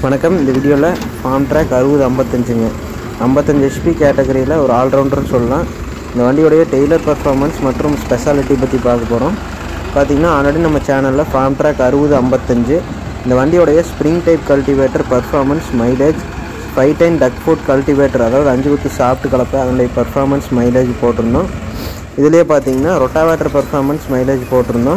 வணக்கம் இந்த வீடியோவில் ஃபார்ம் ட்ராக் அறுபது ஐம்பத்தஞ்சுங்க ஐம்பத்தஞ்சு ஹெச்பி கேட்டகரியில் ஒரு ஆல்ரவுண்டர்னு சொல்லலாம் இந்த வண்டியோடைய டெய்லர் பர்ஃபார்மன்ஸ் மற்றும் ஸ்பெஷாலிட்டி பற்றி பார்க்க போகிறோம் பார்த்தீங்கன்னா ஆல்ரெடி நம்ம சேனலில் ஃபார்ம் ட்ராக் அறுபது ஐம்பத்தஞ்சு இந்த வண்டியோடைய spring type cultivator performance mileage five tine duck foot cultivator அதாவது அஞ்சு குத்து சாப்பிட்டு கலப்பை அதனுடைய பர்ஃபார்மன்ஸ் மைலேஜ் போட்டிருந்தோம் இதுலேயே பார்த்தீங்கன்னா ரொட்டாவேட்டர் பர்ஃபார்மன்ஸ் மைலேஜ் போட்டிருந்தோம்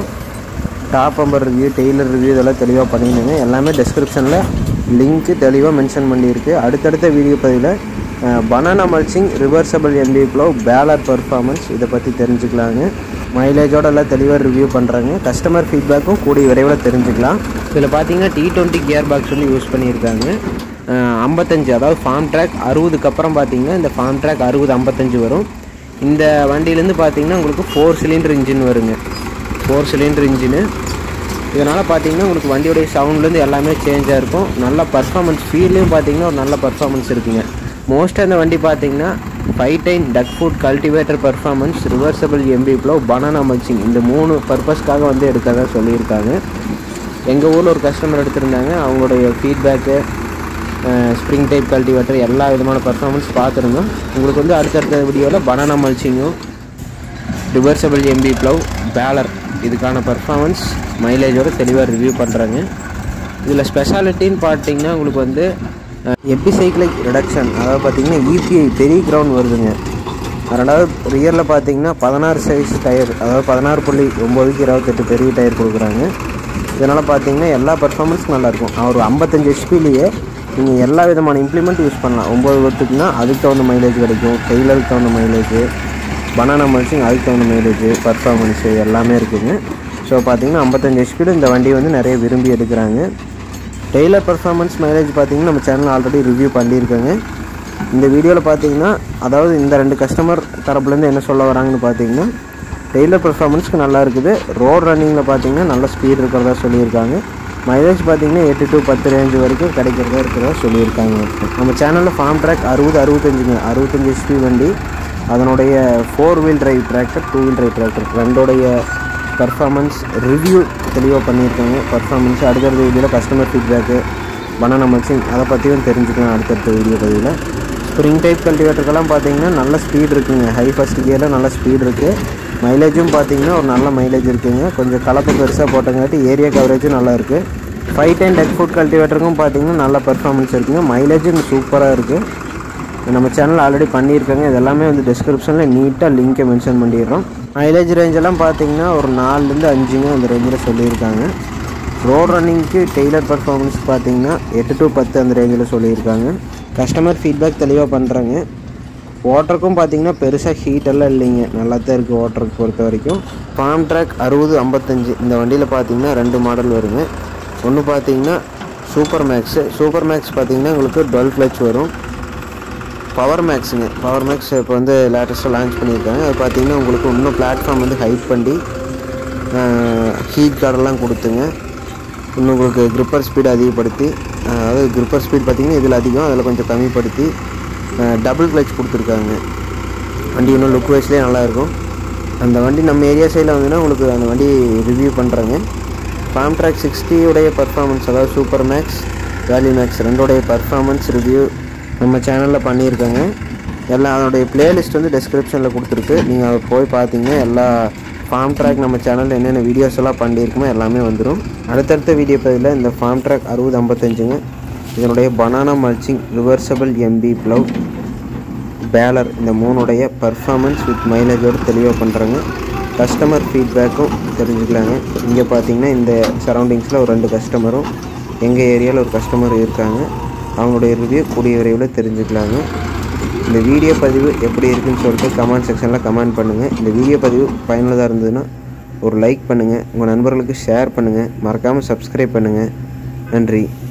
டாப் அம்பர் ரிவ்யூ டெய்லர் ரிவ்யூ இதெல்லாம் தெளிவாக பண்ணியிருந்தேங்க எல்லாமே டிஸ்கிரிப்ஷனில் லிங்க்கு தெளிவாக மென்ஷன் பண்ணியிருக்கு அடுத்தடுத்த வீடியோ பதிவில் banana mulching reversible MB plough baler performance இதை பற்றி தெரிஞ்சுக்கலாங்க மைலேஜோட எல்லாம் தெளிவாக ரிவ்யூ பண்ணுறாங்க கஸ்டமர் ஃபீட்பேக்கும் கூடிய விரைவில் தெரிஞ்சுக்கலாம் இதில் பார்த்தீங்கன்னா டி டுவெண்ட்டி கியர் பாக்ஸ் வந்து யூஸ் பண்ணியிருக்காங்க அஹ், ஐம்பத்தஞ்சு அதாவது ஃபார்ம் ட்ராக் அறுபதுக்கு அப்புறம் பார்த்தீங்கன்னா இந்த ஃபார்ம் ட்ராக் அறுபது ஐம்பத்தஞ்சு வரும் இந்த வண்டியிலேருந்து பார்த்தீங்கன்னா உங்களுக்கு ஃபோர் சிலிண்டர் இன்ஜின் வருங்க ஃபோர் சிலிண்டர் இன்ஜினு இதனால் பார்த்தீங்கன்னா உங்களுக்கு வண்டியோடைய சவுண்ட்லேருந்து எல்லாமே சேஞ்சாக இருக்கும் நல்ல பர்ஃபார்மன்ஸ் ஃபீல்லையும் பார்த்தீங்கன்னா ஒரு நல்ல பர்ஃபார்மன்ஸ் இருக்குங்க மோஸ்ட்டாக இந்த வண்டி பார்த்தீங்கன்னா five tine duck foot cultivator performance reversible MB plough banana mulching இந்த மூணு பர்பஸ்க்காக வந்து எடுக்கிறதா சொல்லியிருக்காங்க எங்கள் ஊரில் ஒரு கஸ்டமர் எடுத்திருந்தாங்க அவங்களுடைய ஃபீட்பேக்கு ஸ்ப்ரிங் டைப் கல்டிவேட்டர் எல்லா விதமான பர்ஃபார்மன்ஸ் பார்த்துருந்தோம் உங்களுக்கு வந்து அடுத்தடுத்த வீடியோவில் பனானா மல்ச்சிங்கும் ரிவர்சபிள் எம்பி ப்ளவ் பேலர் இதுக்கான பர்ஃபார்மன்ஸ் மைலேஜோட தெளிவாக ரிவ்யூ பண்ணுறாங்க இதில் ஸ்பெஷாலிட்டின்னு பார்த்தீங்கன்னா உங்களுக்கு வந்து எபிசைக்ளிக் ரிடக்ஷன் அதாவது பார்த்தீங்கன்னா இபிஐ பெரிய கிரவுண்ட் வருதுங்க ரெண்டாவது ரியரில் பார்த்தீங்கன்னா பதினாறு சைஸ் டயர் அதாவது பதினாறு புள்ளி ஒம்போதுக்கு இருபத்தெட்டு பெரிய டயர் கொடுக்குறாங்க இதனால் பார்த்தீங்கன்னா எல்லா பர்ஃபார்மன்ஸும் நல்லாயிருக்கும் ஒரு ஐம்பத்தஞ்சு ஹெச்பிலேயே நீங்கள் எல்லா விதமான இம்ப்ளிமெண்ட் யூஸ் பண்ணலாம் ஒம்பது வருத்துக்குன்னா அதுக்கு தகுந்த மைலேஜ் கிடைக்கும் டெய்லருக்கு தகுந்த மைலேஜ் பனானா மல்ச்சிங் அதுக்கு தகுந்த மைலேஜ் பர்ஃபார்மன்ஸு எல்லாமே இருக்குங்க ஸோ பார்த்தீங்கன்னா ஐம்பத்தஞ்சு ஹெச்பியில் இந்த வண்டி வந்து நிறைய விரும்பி எடுக்கிறாங்க டெய்லர் பர்ஃபார்மன்ஸ் மைலேஜ் பார்த்தீங்கன்னா நம்ம சேனல் ஆல்ரெடி ரிவ்யூ பண்ணியிருக்கோங்க இந்த வீடியோவில் பார்த்தீங்கன்னா அதாவது இந்த ரெண்டு கஸ்டமர் தரப்புலேருந்து என்ன சொல்ல வராங்கன்னு பார்த்தீங்கன்னா டெய்லர் பர்ஃபார்மன்ஸ்க்கு நல்லா இருக்குது ரோட் ரன்னிங்கில் பார்த்தீங்கன்னா நல்ல ஸ்பீட் இருக்கிறதா சொல்லியிருக்காங்க மைலேஜ் பார்த்தீங்கன்னா எட்டு டு பத்து ரேஞ்ச் வரைக்கும் கிடைக்கிறதா இருக்கிறதா சொல்லியிருக்காங்க நம்ம சேனலில் ஃபார்ம் ட்ராக் அறுபது அறுபத்தஞ்சுங்க அறுபத்தஞ்சு ஹெச்பி வண்டி அதனுடைய four wheel drive tractor two wheel drive tractor ரெண்டோடைய பர்ஃபார்மன்ஸ் ரிவ்யூ தெளிவாக பண்ணியிருக்காங்க பர்ஃபார்மன்ஸ் அடுத்தடுத்த வீடியோவில் கஸ்டமர் ஃபீட்பேக்கு பனானா மல்ச்சிங் அதை பற்றியும் தெரிஞ்சுக்கலாம் அடுத்தடுத்த வீடியோ பதிவில் ஸ்ப்ரிங் டைப் கல்டிவேட்டருக்கெல்லாம் பார்த்தீங்கன்னா நல்ல ஸ்பீட் இருக்குங்க ஹை ஃபஸ்ட் கியரில் நல்ல ஸ்பீட் இருக்குது மைலேஜும் பார்த்தீங்கன்னா ஒரு நல்ல மைலேஜ் இருக்குங்க கொஞ்சம் கலப்பு பெருசாக போட்டங்காட்டி ஏரியா கவரேஜும் நல்லா இருக்குது ஃபைவ் டென் டெக் ஃபுட் கல்டிவேட்டருக்கும் பார்த்தீங்கன்னா நல்ல பர்ஃபார்மன்ஸ் இருக்குங்க மைலேஜும் சூப்பராக இருக்குது நம்ம சேனல் ஆல்ரெடி பண்ணியிருக்காங்க இது எல்லாமே வந்து டிஸ்கிரிப்ஷனில் நீட்டாக லிங்க்கை மென்ஷன் பண்ணிடுறோம் மைலேஜ் ரேஞ்செல்லாம் பார்த்தீங்கன்னா ஒரு நாலுலேருந்து அஞ்சுங்க அந்த ரேஞ்சில் சொல்லியிருக்காங்க ரோட் ரன்னிங்க்கு டெய்லர் பர்ஃபார்மன்ஸ் பார்த்தீங்கன்னா எட்டு டு பத்து அந்த ரேஞ்சில் சொல்லியிருக்காங்க கஸ்டமர் ஃபீட்பேக் தெளிவாக பண்ணுறாங்க ஓட்டருக்கும் பார்த்தீங்கன்னா பெருசாக ஹீட் எல்லாம் இல்லைங்க நல்லா தான் இருக்குது ஓட்டருக்கு பொறுத்த வரைக்கும் ஃபார்ம் ட்ராக் அறுபது ஐம்பத்தஞ்சு இந்த வண்டியில் பார்த்தீங்கன்னா ரெண்டு மாடல் வருங்க ஒன்று பார்த்தீங்கன்னா சூப்பர் மேக்ஸு சூப்பர் மேக்ஸ் பார்த்தீங்கன்னா உங்களுக்கு டுவெல் கிளச் வரும் பவர் மேக்ஸுங்க பவர் மேக்ஸ் இப்போ வந்து லேட்டஸ்ட்டாக லான்ச் பண்ணியிருக்காங்க அது பார்த்தீங்கன்னா உங்களுக்கு இன்னும் பிளாட்ஃபார்ம் வந்து ஹைட் பண்ணி ஹீட் கார்டெல்லாம் கொடுத்துங்க இன்னும் உங்களுக்கு gripper ஸ்பீடு அதிகப்படுத்தி அஹ், அதாவது gripper ஸ்பீட் பார்த்தீங்கன்னா இதில் அதிகம் அதில் கொஞ்சம் கம்மிப்படுத்தி டபுள் கிளச் கொடுத்துருக்காங்க வண்டி இன்னும் லுக் வைஸ்லேயே நல்லாயிருக்கும் அந்த வண்டி நம்ம ஏரியா சைடில் வந்துன்னா உங்களுக்கு அந்த வண்டி ரிவ்யூ பண்ணுறாங்க ஃபார்ம் ட்ராக் சிக்ஸ்டியோடைய பர்ஃபார்மன்ஸ் அதாவது சூப்பர் மேக்ஸ் வேல்யூ மேக்ஸ் ரெண்டோடைய பர்ஃபார்மன்ஸ் ரிவ்யூ நம்ம சேனலில் பண்ணியிருக்காங்க எல்லாம் அதனுடைய பிளேலிஸ்ட் வந்து டிஸ்கிரிப்ஷனில் கொடுத்துருக்கு நீங்கள் அதை போய் பார்த்தீங்கன்னா எல்லா ஃபார்ம் ட்ராக் நம்ம சேனலில் என்னென்ன வீடியோஸ் எல்லாம் பண்ணியிருக்குமோ எல்லாமே வந்துடும் அடுத்தடுத்த வீடியோ பதிவில் இந்த ஃபார்ம் ட்ராக் அறுபது ஐம்பத்தஞ்சுங்க இதனுடைய banana mulching reversible MB plough baler இந்த மூணுடைய பர்ஃபார்மன்ஸ் வித் மைலேஜோடு தெளிவாக பண்ணுறாங்க கஸ்டமர் ஃபீட்பேக்கும் தெரிஞ்சுக்கலாங்க இங்கே பார்த்தீங்கன்னா இந்த சரௌண்டிங்ஸில் ஒரு ரெண்டு கஸ்டமரும் எங்கள் ஏரியாவில் ஒரு கஸ்டமர் இருக்காங்க அவங்களுடைய ரிவ்யூ கூடிய விரைவில் தெரிஞ்சுக்கலாங்க இந்த வீடியோ பதிவு எப்படி இருக்குன்னு சொல்லிட்டு கமெண்ட் செக்ஷனில் கமெண்ட் பண்ணுங்கள் இந்த வீடியோ பதிவு பயனுள்ளதாக இருந்ததுன்னா ஒரு லைக் பண்ணுங்கள் உங்கள் நண்பர்களுக்கு ஷேர் பண்ணுங்கள் மறக்காமல் சப்ஸ்கிரைப் பண்ணுங்கள் நன்றி